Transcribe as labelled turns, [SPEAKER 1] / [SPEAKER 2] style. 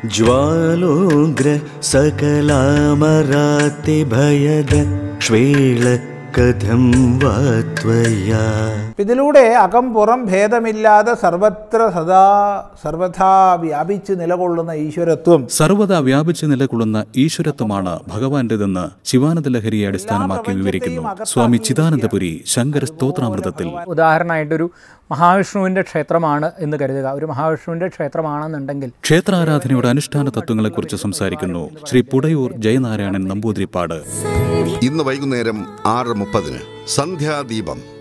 [SPEAKER 1] ज्वालोग्र सकलामरातिभयद श्वेळ कथं वा त्वया
[SPEAKER 2] ഇതിലൂടെ അകം പുറം ഭേദമില്ലാതെ സർവത്ര സദാ സർവഥാ വ്യാപിച്ച് നിലകൊള്ളുന്ന ഈശ്വരത്വം
[SPEAKER 3] സർവ്വതാ വ്യാപിച്ചു നിലകൊള്ളുന്ന ഈശ്വരത്വമാണ് ഭഗവാന്റേതെന്ന് ശിവാനന്ദ ലഹരിയെ അടിസ്ഥാനമാക്കി വിവരിക്കുന്നു സ്വാമി ചിദാനന്ദപുരി ശങ്കര സ്തോത്രാമൃതത്തിൽ
[SPEAKER 4] ഉദാഹരണമായിട്ടൊരു മഹാവിഷ്ണുവിൻ്റെ ക്ഷേത്രമാണ് എന്ന് കരുതുക ഒരു മഹാവിഷ്ണുവിൻ്റെ ക്ഷേത്രമാണെന്നുണ്ടെങ്കിൽ
[SPEAKER 3] ക്ഷേത്രാരാധനയുടെ അനുഷ്ഠാന തത്വങ്ങളെക്കുറിച്ച് സംസാരിക്കുന്നു ശ്രീ പുടയൂർ ജയനാരായണൻ നമ്പൂതിരിപ്പാട്
[SPEAKER 5] ഇന്ന് വൈകുന്നേരം ആറ് മുപ്പതിന് സന്ധ്യാദീപം